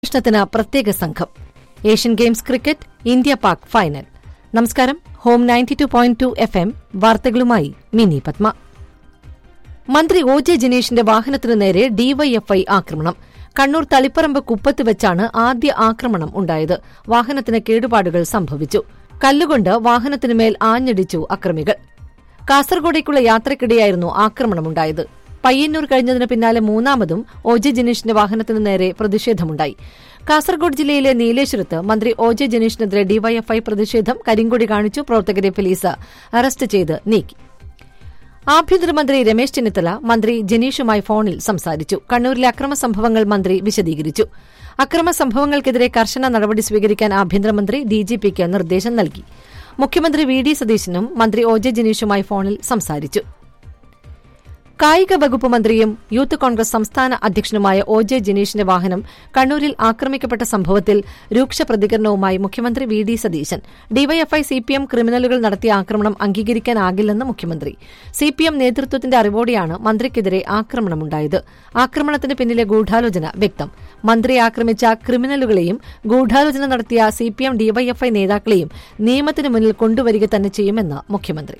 അന്വേഷണത്തിന് പ്രത്യേക സംഘം Asian games cricket India Pak final നമസ്കാരം home ninety two point two F M വാർത്തകളുമായി മിനി പത്മ മന്ത്രി ഒ ജെ ജനീഷിന്റെ വാഹനത്തിനു നേരെ ഡിവൈഎഫ്ഐ ആക്രമണം കണ്ണൂർ തളിപ്പറമ്പ് കുപ്പത്ത് വെച്ചാണ് ആദ്യ ആക്രമണം ഉണ്ടായത് വാഹനത്തിന് കേടുപാടുകൾ സംഭവിച്ചു കല്ലുകൊണ്ട് വാഹനത്തിനുമേൽ ആഞ്ഞടിച്ചു അക്രമികൾ കാസർഗോഡേക്കുള്ള യാത്രക്കിടെയായിരുന്നു ആക്രമണമുണ്ടായത് പയ്യന്നൂർ കഴിഞ്ഞതിന് പിന്നാലെ മൂന്നാമതും ഒ ജെ ജനീഷിന്റെ വാഹനത്തിനു നേരെ പ്രതിഷേധമുണ്ടായി കാസർഗോഡ് ജില്ലയിലെ നീലേശ്വരത്ത് മന്ത്രി ഒ ജെ ജനീഷിനെതിരെ ഡിവൈഎഫ്ഐ പ്രതിഷേധം കരിങ്കൊടി കാണിച്ചു പ്രവർത്തകരെ പോലീസ് അറസ്റ്റ് ചെയ്ത് നീക്കി ആഭ്യന്തരമന്ത്രി രമേശ് ചെന്നിത്തല മന്ത്രി ജനീഷുമായി ഫോണിൽ സംസാരിച്ചു കണ്ണൂരിലെ അക്രമ സംഭവങ്ങൾ മന്ത്രി വിശദീകരിച്ചു അക്രമ സംഭവങ്ങൾക്കെതിരെ കർശന നടപടി സ്വീകരിക്കാൻ ആഭ്യന്തരമന്ത്രി ഡിജിപിക്ക് നിർദ്ദേശം നൽകി മുഖ്യമന്ത്രി വി ഡി സതീശനും മന്ത്രി ഒ ജെ ജനീഷുമായി ഫോണിൽ സംസാരിച്ചു കായിക വകുപ്പ് മന്ത്രിയും യൂത്ത് കോൺഗ്രസ് സംസ്ഥാന അധ്യക്ഷനുമായ ഒ ജെ ജനീഷിന്റെ വാഹനം കണ്ണൂരിൽ ആക്രമിക്കപ്പെട്ട സംഭവത്തിൽ രൂക്ഷ പ്രതികരണവുമായി മുഖ്യമന്ത്രി V D Satheesan DYFI CPM ക്രിമിനലുകൾ നടത്തിയ ആക്രമണം അംഗീകരിക്കാനാകില്ലെന്ന് മുഖ്യമന്ത്രി സിപിഎം നേതൃത്വത്തിന്റെ അറിവോടെയാണ് മന്ത്രിക്കെതിരെ ആക്രമണമുണ്ടായത് ആക്രമണത്തിന് പിന്നിലെ ഗൂഢാലോചന വ്യക്തം മന്ത്രിയെ ആക്രമിച്ച ക്രിമിനലുകളെയും ഗൂഢാലോചന നടത്തിയ സിപിഎം ഡിവൈഎഫ്ഐ നേതാക്കളെയും നിയമത്തിന് മുന്നിൽ കൊണ്ടുവരിക തന്നെ ചെയ്യുമെന്ന് മുഖ്യമന്ത്രി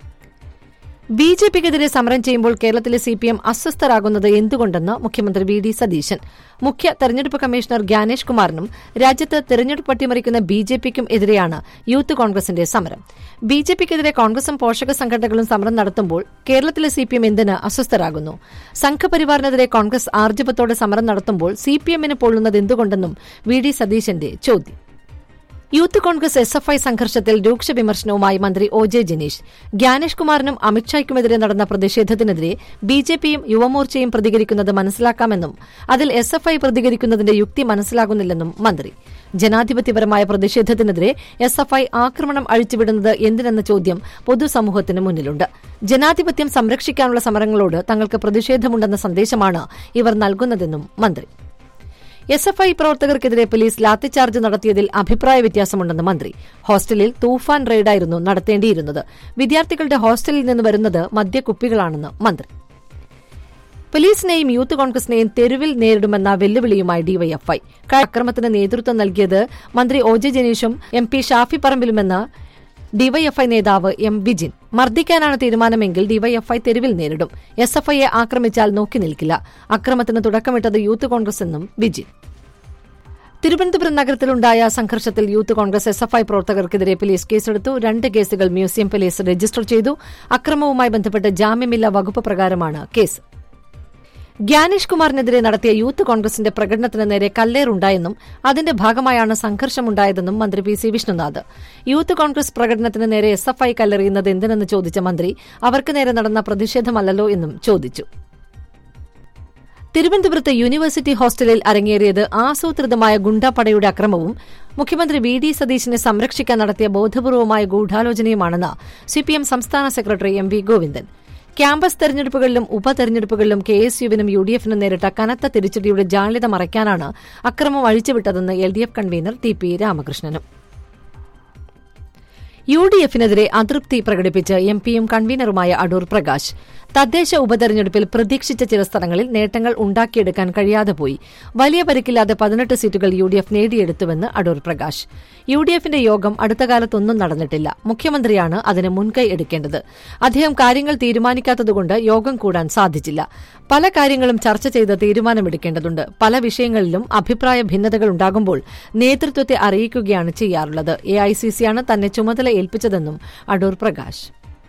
ബി ജെ പിക്കെതിരെ സമരം ചെയ്യുമ്പോൾ കേരളത്തിലെ സിപിഎം അസ്വസ്ഥരാകുന്നത് എന്തുകൊണ്ടെന്ന് മുഖ്യമന്ത്രി വി ഡി സതീശൻ മുഖ്യ തെരഞ്ഞെടുപ്പ് കമ്മീഷണർ ഗ്യാനേഷ് കുമാറിനും രാജ്യത്ത് തെരഞ്ഞെടുപ്പ് അട്ടിമറിക്കുന്ന ബി ജെ പിക്കും എതിരെയാണ് യൂത്ത് കോൺഗ്രസിന്റെ സമരം ബി ജെ പിക്കെതിരെ കോൺഗ്രസും പോഷക സംഘടനകളും സമരം നടത്തുമ്പോൾ കേരളത്തിലെ സിപിഎം എന്തിന് അസ്വസ്ഥരാകുന്നു സംഘപരിവാറിനെതിരെ കോൺഗ്രസ് ആർജവത്തോടെ സമരം നടത്തുമ്പോൾ സിപിഎമ്മിന് പൊള്ളുന്നത് എന്തുകൊണ്ടെന്നും വി ഡി സതീശന്റെ ചോദ്യം youth Congress S F I സംഘർഷത്തിൽ രൂക്ഷ വിമർശനവുമായി മന്ത്രി ഒ ജെ ജനീഷ് ഗ്യാനേഷ് കുമാറിനും അമിത്ഷായ്ക്കുമെതിരെ നടന്ന പ്രതിഷേധത്തിനെതിരെ ബി ജെ പിയും യുവമോർച്ചയും പ്രതികരിക്കുന്നത് മനസ്സിലാക്കാമെന്നും അതിൽ എസ് എഫ് ഐ പ്രതികരിക്കുന്നതിന്റെ യുക്തി മനസ്സിലാകുന്നില്ലെന്നും മന്ത്രി ജനാധിപത്യപരമായ പ്രതിഷേധത്തിനെതിരെ എസ് എഫ് ഐ ആക്രമണം അഴിച്ചുവിടുന്നത് എന്തിനെന്ന ചോദ്യം പൊതുസമൂഹത്തിന് മുന്നിലുണ്ട് ജനാധിപത്യം സംരക്ഷിക്കാനുള്ള സമരങ്ങളോട് തങ്ങൾക്ക് പ്രതിഷേധമുണ്ടെന്ന സന്ദേശമാണ് ഇവർ നൽകുന്നതെന്നും മന്ത്രി എസ് എഫ് ഐ പ്രവർത്തകർക്കെതിരെ പോലീസ് ലാത്തിച്ചാർജ് നടത്തിയതിൽ അഭിപ്രായ വ്യത്യാസമുണ്ടെന്ന് മന്ത്രി ഹോസ്റ്റലിൽ തൂഫാൻ റെയ്ഡായിരുന്നു നടത്തേണ്ടിയിരുന്നത് വിദ്യാർത്ഥികളുടെ ഹോസ്റ്റലിൽ നിന്ന് വരുന്നത് മദ്യക്കുപ്പികളാണെന്ന് മന്ത്രി പോലീസിനെയും യൂത്ത് കോൺഗ്രസിനെയും തെരുവിൽ നേരിടുമെന്ന വെല്ലുവിളിയുമായി ഡിവൈഎഫ്ഐ അക്രമത്തിന് നേതൃത്വം നൽകിയത് മന്ത്രി ഒ ജെ ജനീഷും എം പി ഷാഫി പറമ്പിലുമെന്ന് ഡിവൈഎഫ്ഐ നേതാവ് എം വിജിൻ മർദ്ദിക്കാനാണ് തീരുമാനമെങ്കിൽ ഡിവൈഎഫ്ഐ തെരുവിൽ നേരിടും എസ് എഫ് ഐയെ ആക്രമിച്ചാൽ നോക്കി നിൽക്കില്ല അക്രമത്തിന് തുടക്കമിട്ടത് യൂത്ത് കോൺഗ്രസ് എന്നും വിജിൻ തിരുവനന്തപുരം നഗരത്തിലുണ്ടായ സംഘർഷത്തിൽ youth Congress S F I പ്രവർത്തകർക്കെതിരെ പോലീസ് കേസെടുത്തു രണ്ട് കേസുകൾ മ്യൂസിയം പോലീസ് രജിസ്റ്റർ ചെയ്തു അക്രമവുമായി ബന്ധപ്പെട്ട് ജാമ്യമില്ലാ വകുപ്പ് പ്രകാരമാണ് കേസ് ഗ്യാനേഷ് കുമാറിനെതിരെ നടത്തിയ യൂത്ത് കോൺഗ്രസിന്റെ പ്രകടനത്തിന് നേരെ കല്ലേറുണ്ടായെന്നും അതിന്റെ ഭാഗമായാണ് സംഘർഷമുണ്ടായതെന്നും മന്ത്രി P C Vishnunath youth Congress പ്രകടനത്തിന് നേരെ എസ് എഫ് ഐ കല്ലെറിയുന്നത് എന്തിനെന്ന് ചോദിച്ച മന്ത്രി അവർക്ക് നേരെ നടന്ന പ്രതിഷേധമല്ലല്ലോ എന്നും ചോദിച്ചു തിരുവനന്തപുരത്ത് യൂണിവേഴ്സിറ്റി ഹോസ്റ്റലിൽ അരങ്ങേറിയത് ആസൂത്രിതമായ ഗുണ്ടാപ്പടയുടെ അക്രമവും മുഖ്യമന്ത്രി വി ഡി സതീശിനെ സംരക്ഷിക്കാൻ നടത്തിയ ബോധപൂർവമായ ഗൂഢാലോചനയുമാണെന്ന് സിപിഎം സംസ്ഥാന secretary M V Govindan campus തെരഞ്ഞെടുപ്പുകളിലും ഉപതെരഞ്ഞെടുപ്പുകളിലും കെ എസ് യുവിനും യു ഡി എഫിനും നേരിട്ട കനത്ത തിരിച്ചടിയുടെ ജാള്യത മറയ്ക്കാനാണ് അക്രമം അഴിച്ചുവിട്ടതെന്ന് L D F convener T P രാമകൃഷ്ണനും യു ഡി എഫിനെതിരെ അതൃപ്തി പ്രകടിപ്പിച്ച് എം പിയും കൺവീനറുമായ അടൂർ പ്രകാശ് തദ്ദേശ ഉപതെരഞ്ഞെടുപ്പിൽ പ്രതീക്ഷിച്ച ചില സ്ഥലങ്ങളിൽ നേട്ടങ്ങൾ ഉണ്ടാക്കിയെടുക്കാൻ കഴിയാതെ പോയി വലിയ പരിക്കില്ലാതെ പതിനെട്ട് സീറ്റുകൾ യു ഡി എഫ് നേടിയെടുത്തുവെന്ന് അടൂർ പ്രകാശ് യു ഡി എഫിന്റെ യോഗം അടുത്ത കാലത്തൊന്നും നടന്നിട്ടില്ല മുഖ്യമന്ത്രിയാണ് അതിന് മുൻകൈ എടുക്കേണ്ടത് അദ്ദേഹം കാര്യങ്ങൾ തീരുമാനിക്കാത്തതുകൊണ്ട് യോഗം കൂടാൻ സാധിച്ചില്ല പല കാര്യങ്ങളും ചർച്ച ചെയ്ത് തീരുമാനമെടുക്കേണ്ടതുണ്ട് പല വിഷയങ്ങളിലും അഭിപ്രായ ഭിന്നതകൾ ഉണ്ടാകുമ്പോൾ നേതൃത്വത്തെ അറിയിക്കുകയാണ് ചെയ്യാറുള്ളത് എ ഐ സി സിയാണ് തന്നെ ചുമതല ഏൽപ്പിച്ചതെന്നും അടൂർ പ്രകാശ്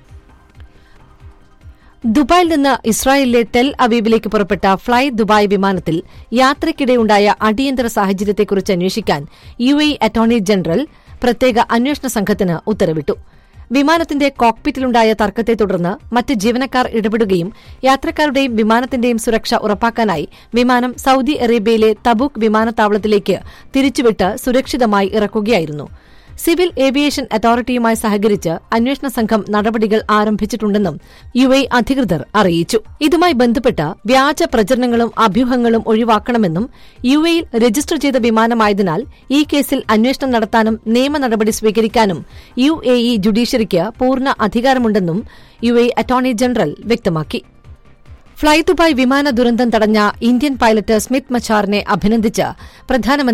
ദുബായിൽ നിന്ന് ഇസ്രായേലിലെ ടെൽ അവീബിലേക്ക് പുറപ്പെട്ട ഫ്ളൈ ദുബായ് വിമാനത്തിൽ യാത്രയ്ക്കിടെയുണ്ടായ അടിയന്തര സാഹചര്യത്തെക്കുറിച്ച് അന്വേഷിക്കാൻ യു എ അറ്റോർണി ജനറൽ പ്രത്യേക അന്വേഷണ സംഘത്തിന് ഉത്തരവിട്ടു വിമാനത്തിന്റെ കോക്പിറ്റിലുണ്ടായ തർക്കത്തെ തുടർന്ന് മറ്റ് ജീവനക്കാർ ഇടപെടുകയും യാത്രക്കാരുടെയും വിമാനത്തിന്റെയും സുരക്ഷ ഉറപ്പാക്കാനായി വിമാനം സൌദി അറേബ്യയിലെ തബൂക്ക് വിമാനത്താവളത്തിലേക്ക് തിരിച്ചുവിട്ട് സുരക്ഷിതമായി ഇറക്കുകയായിരുന്നു സിവിൽ ഏവിയേഷൻ അതോറിറ്റിയുമായി സഹകരിച്ച് അന്വേഷണ സംഘം നടപടികൾ ആരംഭിച്ചിട്ടുണ്ടെന്നും യു എ അധികൃതർ അറിയിച്ചു ഇതുമായി ബന്ധപ്പെട്ട് വ്യാജ പ്രചരണങ്ങളും അഭ്യൂഹങ്ങളും ഒഴിവാക്കണമെന്നും യു എയിൽ രജിസ്റ്റർ ചെയ്ത വിമാനമായതിനാൽ ഈ കേസിൽ അന്വേഷണം നടത്താനും നിയമ നടപടി സ്വീകരിക്കാനും യു എ ഇ ജുഡീഷ്യറിക്ക് പൂർണ്ണ അധികാരമുണ്ടെന്നും യു എ അറ്റോർണി ജനറൽ വ്യക്തമാക്കി ഫ്ളൈ ദുബായ് വിമാന ദുരന്തം തടഞ്ഞ ഇന്ത്യൻ പൈലറ്റ് സ്മിത്ത് മച്ചാറിനെ അഭിനന്ദിച്ച് പ്രധാനമന്ത്രി